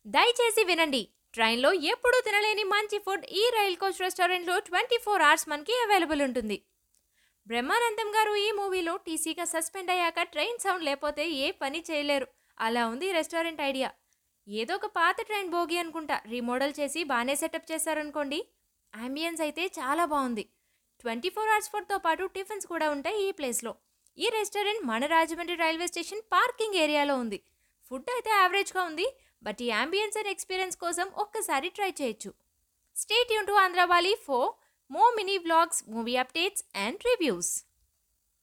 దయచేసి వినండి ట్రైన్లో ఎప్పుడూ తినలేని మంచి ఫుడ్ ఈ రైల్ కోచ్ రెస్టారెంట్లో ట్వంటీ ఫోర్ అవర్స్ మనకి అవైలబుల్ ఉంటుంది బ్రహ్మానందం గారు ఈ మూవీలో టీసీగా సస్పెండ్ అయ్యాక ట్రైన్ సౌండ్ లేకపోతే ఏ పని చేయలేరు అలా ఉంది ఈ రెస్టారెంట్ ఐడియా ఏదో ఒక పాత ట్రైన్ బోగి అనుకుంటా రీమోడల్ చేసి బాగానే సెటప్ చేశారనుకోండి అంబియన్స్ అయితే చాలా బాగుంది ట్వంటీ ఫోర్ అవర్స్ ఫుడ్తో పాటు టిఫిన్స్ కూడా ఉంటాయి ఈ ప్లేస్లో ఈ రెస్టారెంట్ మన రాజమండ్రి రైల్వే స్టేషన్ పార్కింగ్ ఏరియాలో ఉంది ఫుడ్ అయితే యావరేజ్గా ఉంది బట్ ఈ అంబియన్స్ అండ్ ఎక్స్పీరియన్స్ కోసం ఒక్కసారి ట్రై చేయొచ్చు స్టేట్ యూన్ to Andhravaali for more mini vlogs movie updates and reviews